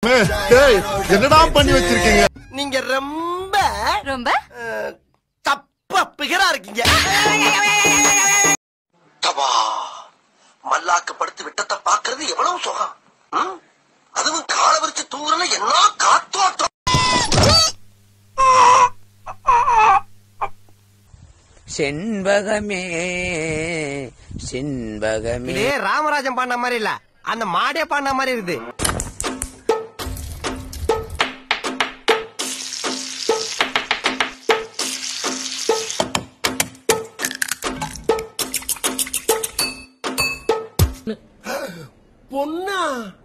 டேய் என்னடா பண்ணி வச்சிருக்கீங்க நீங்க ரொம்ப ரொம்ப அஹ், தப்பா பிகரா இருக்கீங்க தபா மல்லாக்கு படுத்து விட்டத்தை பாக்குறது எவ்வளவு சுகம் ம்? அதுவும் கால விரிச்சு தூங்குறல என்ன காத்தோட்டம் செண்பகமே செண்பகமே இதே ராமராஜன் பாடின மாதிரி இல்ல அந்த மாடே பாடின மாதிரி இருக்குது பொண்ணா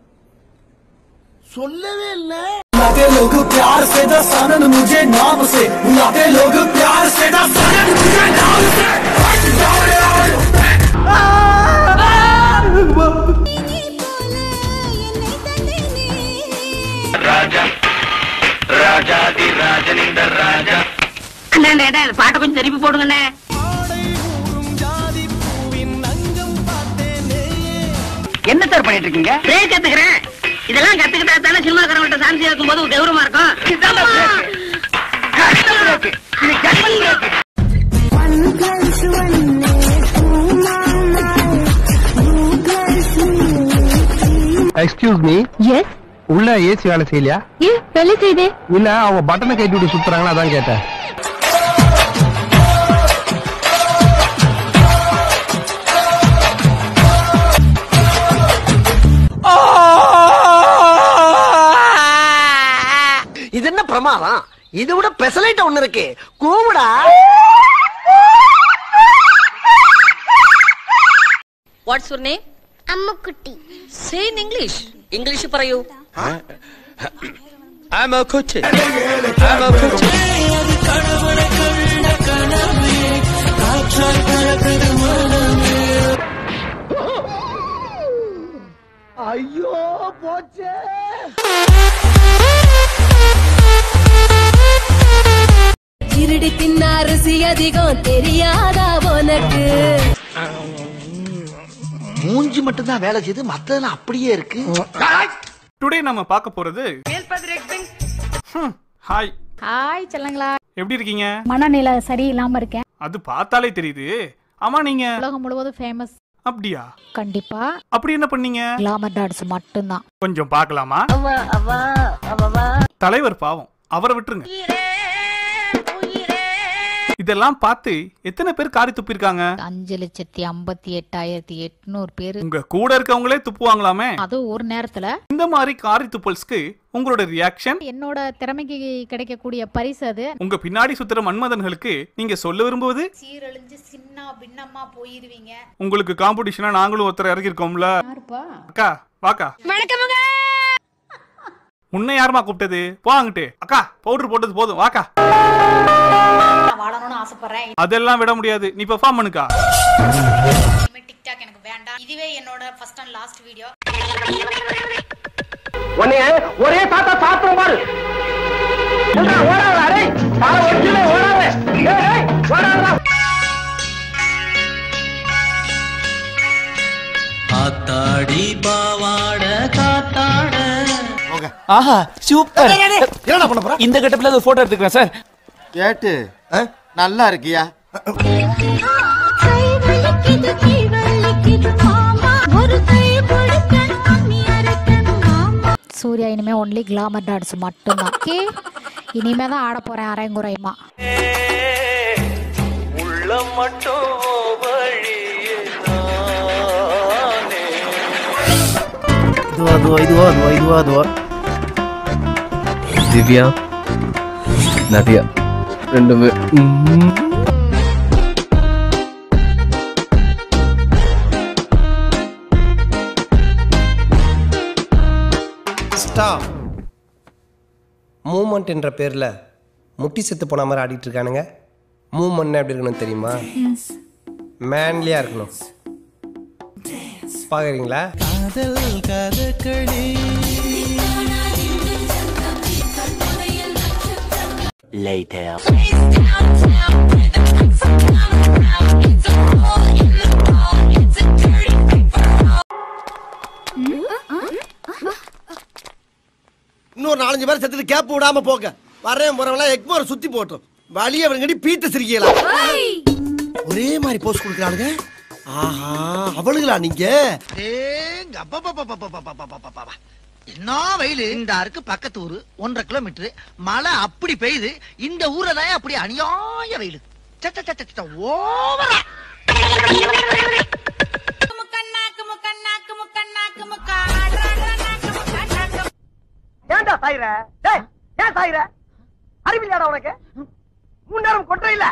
சொல்லவே இல்லை बुलाते लोग प्यार से दस आनंद मुझे नाम से बुलाते लोग प्यार से दस आनंद मुझे नाम से हट जाओ यार। பாட்டை கொஞ்சம் திருப்பி போடுங்கண்ணே என்ன சார் பண்ணிட்டு இருக்கீங்க பிரேக் கத்துக்கிறேன் இதெல்லாம் கத்துக்கிட்டா தானே சினிமாக்காரங்கள்ட்ட சான்ஸ் இருக்கும்போது ஒரு கௌரவமா இருக்கும் எக்ஸ்கியூஸ் மீ எஸ் உள்ள ஏசி வேலை செய்யலையா ஏ வேலை செய்தே இல்ல அவங்க பட்டனை கட்டி விட்டு சுத்துறாங்களா அதான் கேட்டேன் இது என்ன பிரமாதம் இதை விட பெசலைட்ட ஒண்ணு இருக்கு கூவுடா വാട്ട്സ് യുവർ നെയിം അമ്മക്കുട്ടി സേ ഇൻ ഇംഗ്ലീഷ് ഇംഗ്ലീഷ് പറയൂ I'm a coach. I'm a coach. ஐயோ போச்சே திருடி தின்ன அரிசி அதிகம் தெரியாதா உனக்கு மூஞ்சி மட்டும் தான் வேலை செய்யுது மத்ததெல்லாம் அப்படியே இருக்கு டுடே நம்ம பார்க்க போறது ஹம், ஹாய் ஹாய் செல்லங்களா எப்படி இருக்கீங்க மனநிலை சரியில்லாம இருக்கேன் அது பார்த்தாலே தெரியுது ஆமா நீங்க உலகம் முழுவதும் ஃபேமஸ் அப்படியா கண்டிப்பா அப்படி என்ன பண்ணீங்க கிளாமர் டான்ஸ் மட்டும்தான் கொஞ்சம் பார்க்கலாமா தலைவர் பாவம் அவரை விட்டுருங்க இதெல்லாம் பார்த்து எத்தனை பேர் காரி துப்பிருக்காங்க அஞ்சு லட்சத்தி ஐம்பத்தி எட்டாயிரத்தி எட்நூறு பேரு உங்க கூட இருக்கவங்களே துப்புவாங்களாமே அது ஒரு நேரத்துல இந்த மாதிரி காரி துப்பல்ஸ்க்கு உங்களோட ரியாக்ஷன் என்னோட திறமைக்கு கிடைக்கக்கூடிய பரிசு அது உங்க பின்னாடி சுத்துற மன்மதன்களுக்கு நீங்க சொல்ல விரும்புவது சீரழிஞ்சு சின்ன பின்னமா போயிருவீங்க உங்களுக்கு காம்படிஷனா நாங்களும் ஒருத்தர் இறங்கிருக்கோம்ல அக்கா வாக்கா வணக்கமுங்க உன்னை யாருமா கூப்பிட்டது போ அங்கிட்டு அக்கா பவுடர் போட்டது போதும் வாக்கா நான் வாழணும்னு ஆசைப்படுறேன் அதெல்லாம் விட முடியாது நீ பெர்ஃபார்ம் பண்ணுக்கா இனிமே டிக்டாக் எனக்கு வேண்டாம் இதுவே என்னோட ஃபர்ஸ்ட் அண்ட் லாஸ்ட் வீடியோ உன்னைய ஒரே தாத்தா சாப்பிடும் பாரு சொல்றா, ஓடாத, அடே. தலை ஒடிச்சுல, ஓடாத. ஏய், ஏய், ஓடாதடா. ஆத்தாடி பாவாட காத்தாட ஆஹா சூப்பர் என்னடா பண்ண போற இந்த கட்டப்ல ஒரு போட்டோ எடுத்துக்கிறேன் சார் ஏட்டு நல்லா இருக்கியா சூர்யா இனிமே ஒன்லி கிளாமர் டான்ஸ் மட்டும்தான் ஓகே இனிமே தான் ஆட போறேன் அரைங்குறையுமா உள்ளம் மட்டும் வழியே இதுவா இதுவா இதுவா இதுவா இதுவா இதுவா திவ்யா நதியா ரெண்டுமே ஸ்டாப் மூமெண்ட் என்ற பேர்ல முட்டி செத்து போன மாதிரி ஆடிட்டு இருக்கானுங்க மூமெண்ட் எப்படி இருக்கணும் தெரியுமா மேன்லியா இருக்கணும் பாக்குறீங்களா காதல் கதகளி ஒரு நாலஞ்சு பேர் செத்துட்டு கேப் விடாம போங்க வரேன் போறவங்களா எக்மோர் சுத்தி போட்டோம் வழிய அவங்கடி பீட்ட சிரிக்கலாம் ஒரே மாதிரி போஸ்ட் கொடுக்குறாளுங்க ஆஹா அவளுங்களா நீங்க ஏங்க அப்பப்பப்பப்பப்பப்பப்பப்பப்பப்பப்ப. என்ன வெயில் இந்த அருக்கு பக்கத்து ஊரு ஒன்றரை கிலோமீட்டர் மழை அப்படி பெய்யுது இந்த ஊரை தான் அப்படி அநியாய வெயில் ஓவரா ஏன்டா சாயிர டேய் ஏன் சாயிர அறிவில்லாடா உனக்கு மூணு நேரம் கொன்ற இல்ல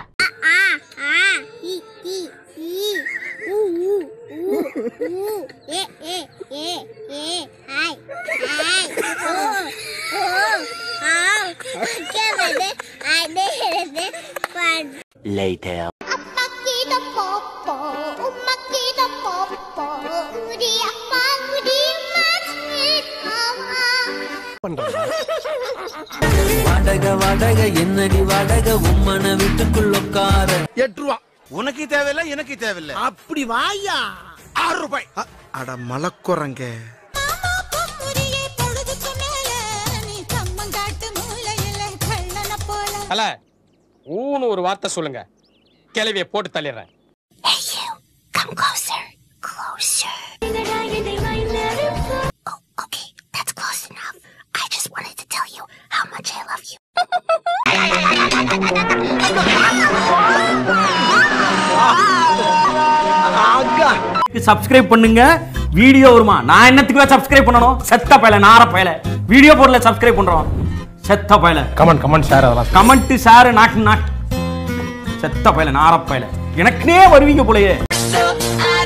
வாடகை வாடகை என்னடி வாடகை உம்மன வீட்டுக்குள்ள உட்கார எட்டு ரூபா உனக்கு தேவையில்ல எனக்கு தேவையில்ல அப்படி வாயா ஆறு ரூபாய் அட மலக்குறங்க அல ஊன்னு ஒரு வார்த்தை சொல்லுங்க கிளவிய போட்டு தள்ளிடுறேன் சப்ஸ்கிரைப் பண்ணுங்க வீடியோ வருமா நான் என்னத்துக்கு சப்ஸ்கிரைப் பண்ணணும் செத்த பயல நார பயல வீடியோ போடல சப்ஸ்கிரைப் பண்றோம் செத்த பயல கமெண்ட் கமெண்ட் ஷேர் அதெல்லாம் கமெண்ட் ஷேர் நாக்கு நாக் செத்த பயல நார பயல எனக்குனே வருவீங்க போலயே So I